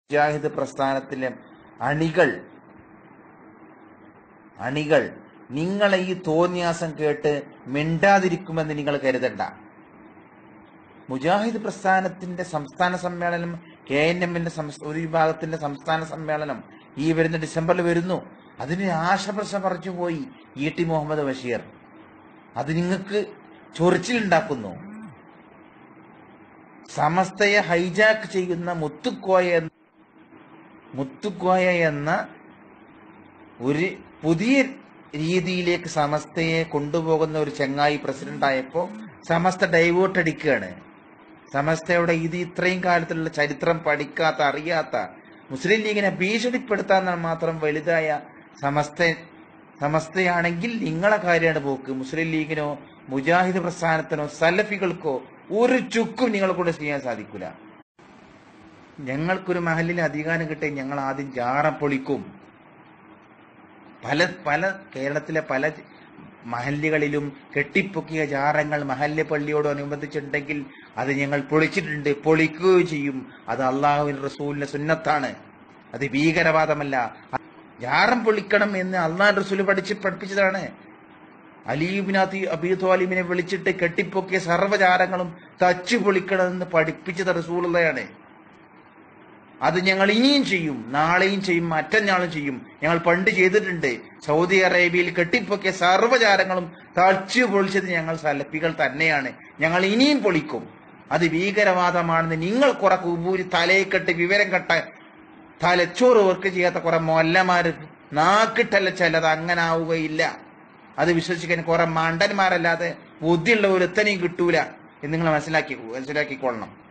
മുജാഹിദ് പ്രസ്ഥാനത്തിലെ അണികൾ അണികൾ നിങ്ങളെ ഈ തോന്നിയാസം കേട്ട് മിണ്ടാതിരിക്കുമെന്ന് നിങ്ങൾ കരുതണ്ട മുജാഹിദ് പ്രസ്ഥാനത്തിന്റെ സംസ്ഥാന സമ്മേളനം കെ എൻ എമ്മിന്റെ ഒരു വിഭാഗത്തിന്റെ സംസ്ഥാന സമ്മേളനം ഈ വരുന്ന ഡിസംബറിൽ വരുന്നു അതിന് ആശപ്രശ പറഞ്ഞു പോയി ഇ ടി മുഹമ്മദ് ബഷീർ അത് നിങ്ങൾക്ക് ചൊറിച്ചിലുണ്ടാക്കുന്നു സമസ്തയെ ഹൈജാക്ക് ചെയ്യുന്ന മുത്തുക്കോയ എന്ന- മുത്തുക്കോയ എന്ന ഒരു പുതിയ രീതിയിലേക്ക് സമസ്തയെ കൊണ്ടുപോകുന്ന ഒരു ചെങ്ങായി പ്രസിഡന്റ് ആയപ്പോ സമസ്ത ഡൈവേർട്ട് അടിക്കുകയാണ് സമസ്തയുടെ ഇത് ഇത്രയും കാലത്തിലുള്ള ചരിത്രം പഠിക്കാത്ത അറിയാത്ത മുസ്ലിം ലീഗിനെ ഭീഷണിപ്പെടുത്താൻ മാത്രം വലുതായ സമസ്ത സമസ്തയാണെങ്കിൽ നിങ്ങളെ കാര്യമാണ് പോക്ക് മുസ്ലിം ലീഗിനോ മുജാഹിദ് പ്രസ്ഥാനത്തിനോ സലഫികൾക്കോ ഒരു ചുക്കും നിങ്ങളെ കൊണ്ട് ചെയ്യാൻ സാധിക്കില്ല ഞങ്ങൾക്കൊരു മഹലിൽ അധികാരം കിട്ടിയ ഞങ്ങൾ ആദ്യം ജാറ പൊളിക്കും പല പല കേരളത്തിലെ പല മഹല്ലുകളിലും കെട്ടിപ്പൊക്കിയ ജാറങ്ങൾ മഹല്ല് പള്ളിയോടനുബന്ധിച്ചിട്ടുണ്ടെങ്കിൽ അത് ഞങ്ങൾ പൊളിച്ചിട്ടുണ്ട് പൊളിക്കുകയും ചെയ്യും അത് അള്ളാഹുവിൻ റസൂലിന്റെ സുന്നത്താണ് അത് ഭീകരവാദമല്ല ജാറം പൊളിക്കണം എന്ന് അള്ളാഹ് റസൂൽ പഠിച്ച് പഠിപ്പിച്ചതാണ് അലീബിനാത്തി അബീ ത്വാലിമിനെ വിളിച്ചിട്ട് കെട്ടിപ്പൊക്കിയ സർവ്വജാരങ്ങളും തച്ചു പൊളിക്കണമെന്ന് പഠിപ്പിച്ചത് റസൂലുള്ളയാണ് അത് ഞങ്ങൾ ഇനിയും ചെയ്യും നാളെയും ചെയ്യും മറ്റന്നാളും ചെയ്യും ഞങ്ങൾ പണ്ട് ചെയ്തിട്ടുണ്ട് സൗദി അറേബ്യയിൽ കെട്ടിപ്പൊക്കിയ സർവ്വചാരങ്ങളും തച്ചു പൊളിച്ചത് ഞങ്ങൾ സലഫികൾ തന്നെയാണ് ഞങ്ങൾ ഇനിയും പൊളിക്കും അത് ഭീകരവാദമാണെന്ന് നിങ്ങൾ കുറെ കുബൂരി തലയെ കെട്ട് വിവരം കെട്ട തലച്ചോറ് വർക്ക് ചെയ്യാത്ത കുറെ മൊല്ലമാര് നാക്കിട്ടല്ല ചിലത് അങ്ങനെ ആവുകയില്ല അത് വിശ്വസിക്കാൻ കുറെ മണ്ടന്മാരല്ലാതെ ബുദ്ധിയുള്ള ഒരുത്തനെയും കിട്ടൂല എന്ന് നിങ്ങൾ മനസ്സിലാക്കി മനസ്സിലാക്കിക്കൊള്ളണം